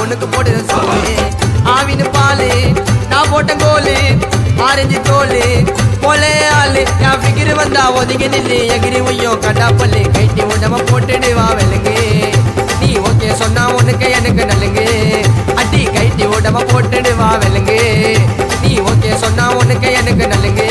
உனக்கு போடுற சோறு ஆவின்னு பாலு நான் போட்ட கோலு ஆரஞ்சு தோலு போலே ஆளு என் ஃபிகிர் வந்தா ஒதுங்கி நில்லு எகிரி உய்யும் கண்டா பல்லு கைட்டி உடம்ப போட்டுடு வா வெளுங்கு நீ ஓகே சொன்னா உனக்கு எனக்கு நலுங்கு அடி கைட்டி உடம்ப போட்டுடு வா வெளுங்கு நீ ஓகே சொன்னா உனக்கு எனக்கு நலுங்கு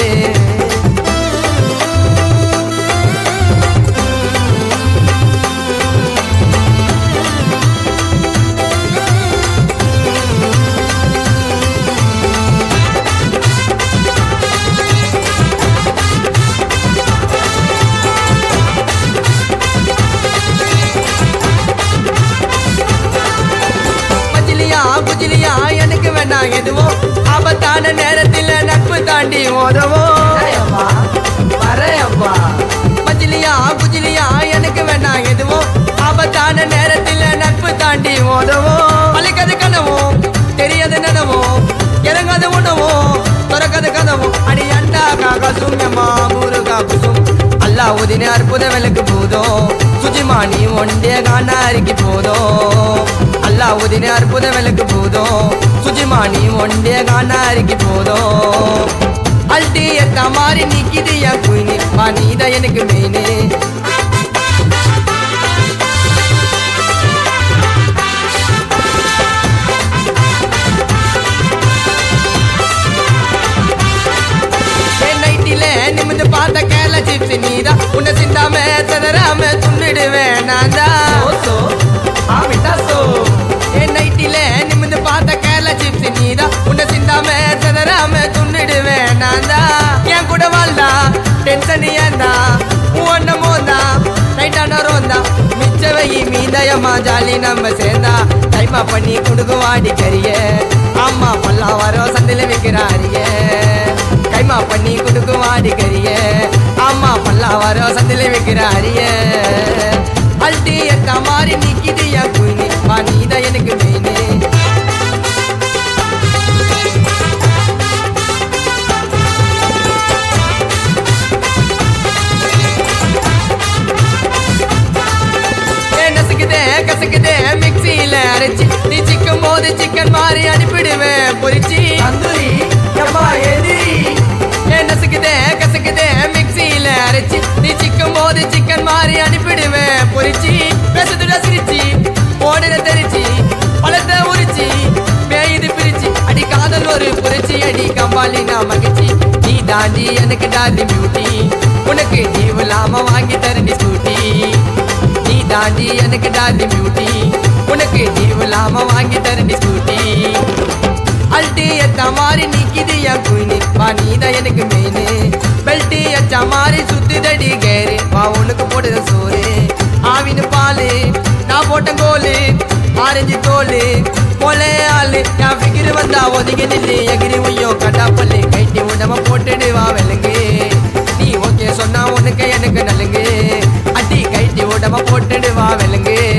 மஜிலியா குஜிலியா எனக்கு வேண்டாம் எதுவும் ஆபத்தான நேரத்தில் நட்பு தாண்டி உதவும் வரையப்பா மஜிலியா குஜிலியா எனக்கு வேண்டாம் எதுவும் ஆபத்தான நேரத்தில் நட்பு தாண்டி உதவும் பழிக்கது கனவும் தெரியாது நினவும் இறங்காது உணவும் துறக்காது கதவும் அடி அண்டா காகாசும் எம்மா முருகா குசும் அல்லாவுதின அற்புத விளக்கு போதும் சுஜிமானி ஒண்டே காணாரிக்கு போதும் அல்லாவுதின அற்புத விளக்கு போதும் சுஜிமானி ஒண்டே காணாரிக்கு போதும் அல்டி எத்த மாதிரி நிக்கிது என் குயினி நீதான் எனக்கு மெயினு என் நைட்டில நிமிந்து பார்த்த கேரள சிப்ஸ் நீதான் உன்னை சிந்தாம சதறாம துண்ணிடுவேன் நான் தான் ஓசோ ஆமிட்டாசோ என் நைட்டில நிமிந்து பார்த்த கேரள சிப்ஸ் நீதான் உன்னை சிந்தாம சதறாம துண்ணிடுவேன் நான் தான் என் கூட வாழ்ந்தா டென்ஷன் ஏந்தா உன்ன மோந்தா நைட்டான ரோந்தா மிச்ச வை மீதயமா ஜாலி நம்ம சேர்ந்தா டைமா பண்ணி குடுக்கு வாடி கரிய அம்மா பல்லா வரோம் சந்தையில வைக்கிறாரிய கைமா பண்ணி குடுக்கு வாடி கரிய அம்மா பல்லா வரோம் சந்தையில வைக்கிறாரிய அல்டி எத்த மாதிரி நிக்கிது என் குயினி வா நீதான் எனக்கு மெயினு ஏ, நசுக்குதே கசக்குதே மிக்ஸியில அரைச்சி நீ சிக்கும் போது சிக்கன் மாதிரி அனுப்பிடுவேன் பொரிச்சி தந்தூரி எப்பா எதிரி ஏ நசுக்குதே கசக்குதே மிக்ஸியில அரைச்சி நீ சிக்கும் போது சிக்கன் மாதிரி அனுப்பிடுவேன் பொரிச்சி பேசுதுட சிரிச்சி ஓடுற தெரிச்சி பழத்தை உரிச்சி பேயுது பிரிச்சு அடி காதல் ஒரு புரட்சி அடி கம்பாலி நான் மகிழ்ச்சி நீ தாண்டி எனக்கு டாலி பியூட்டி உனக்கு நீவு இல்லாம வாங்கி தரண்டி ஸ்கூட்டி நீ தாண்டி எனக்கு டாலி பியூட்டி உனக்கு நீவு இல்லாம வாங்கி தரண்டி ஸ்கூட்டி அல்டி எத்த மாதிரி நிக்கிது என் குயினி வா நீதான் எனக்கு மெயினு பெல்ட்டி எச்ச மாதிரி சுத்துதடி கேரு வா உனக்கு போடுற சோறு ஆவின்னு பாலு நான் போட்ட கோலு ஆரஞ்சு தோலு போலே ஆளு என் ஃபிகிர் வந்தா ஒதுங்கி நில்லு எகிரி உய்யும் கண்டா பல்லு கைட்டி உடம்ப போட்டுடு வா வெளுங்கு நீ ஓகே சொன்னா உனக்கு எனக்கு நலுங்கு அடி கைட்டி உடம்ப போட்டுடு வா வெளுங்கு